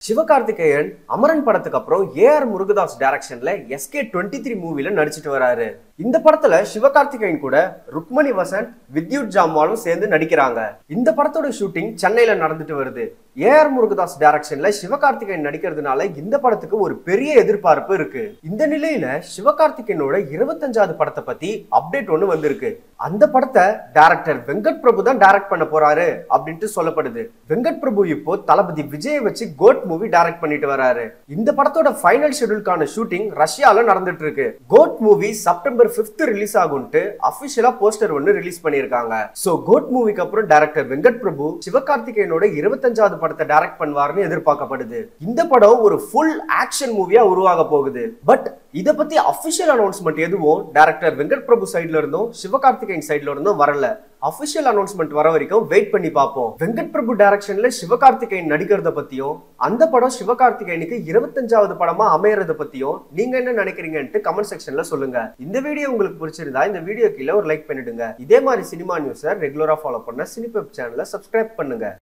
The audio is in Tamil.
சிவகார்த்திகேயன் அமரன் படத்துக்கு அப்புறம் ஏஆர் முருகதாஸ் டைரக்ஷன்ல எஸ்கே டுவெண்ட்டி த்ரீ மூவில நடிச்சிட்டு வராரு இந்த படத்துல சிவகார்த்திகேயன் கூட ருக்மணி வசந்த் வித்யுத் ஜாம்வாலும் சேர்ந்து நடிக்கிறாங்க இந்த படத்தோட ஷூட்டிங் சென்னையில நடந்துட்டு வருது ஏஆர் முருகதாஸ் டைரக்ஷன்ல சிவகார்த்திகேயன் நடிக்கிறதுனால இந்த படத்துக்கு ஒரு பெரிய எதிர்பார்ப்பு இருக்கு இந்த நிலையில சிவகார்த்திகேயனோட இருபத்தஞ்சாவது படத்தை பத்தி அப்டேட் ஒண்ணு வந்திருக்கு அந்த படத்தை டைரக்டர் வெங்கட் பிரபு தான் டைரக்ட் பண்ண போறாரு அப்படின்ட்டு சொல்லப்படுது வெங்கட் பிரபு இப்போ தளபதி விஜயை வச்சு கோட் மூவி டைரக்ட் பண்ணிட்டு வராரு இந்த படத்தோட ஃபைனல் ஷெட்யூல்கான ஷூட்டிங் ரஷ்யால நடந்துட்டு இருக்கு GOAT movie September 5th release ஆகும்ட்டு அபிஷியலா போஸ்டர் ஒன்னு ரிலீஸ் பண்ணிருக்காங்க சோ கோட் மூவிக்கு அப்புறம் டைரக்டர் வெங்கட் பிரபு சிவகார்த்திகேயனோட இருபத்தஞ்சாவது படத்தை டைரக்ட் பண்ணுவாருன்னு எதிர்பார்க்கப்படுது இந்த படம் ஒரு ஃபுல் ஆக்ஷன் மூவியா உருவாக போகுது பட் இத பத்தி அபிஷியல் அனௌன்ஸ்மெண்ட் எதுவும் டைரக்டர் வெங்கட் பிரபு சைடுல இருந்தும் சிவகார்த்திகேயன் சைடுல இருந்தும் வரல அபிஷியல் அனௌன்ஸ்மெண்ட் வர வரைக்கும் வெயிட் பண்ணி பார்ப்போம் வெங்கட் பிரபு டைரக்ஷன்ல சிவகார்த்திகேயன் நடிக்கிறத பத்தியும் அந்த படம் சிவகார்த்திகேயனுக்கு இருபத்தஞ்சாவது படமா அமையறத பத்தியும் நீங்க என்ன நினைக்கிறீங்கன்ட்டு கமெண்ட் செக்ஷன்ல சொல்லுங்க இந்த வீடியோ உங்களுக்கு பிடிச்சிருந்தா இந்த வீடியோ கீழே ஒரு லைக் பண்ணிடுங்க இதே மாதிரி சினிமா நியூஸை ரெகுலரா ஃபாலோ பண்ண சினிபெப் சேனலை சப்ஸ்கிரைப் பண்ணுங்க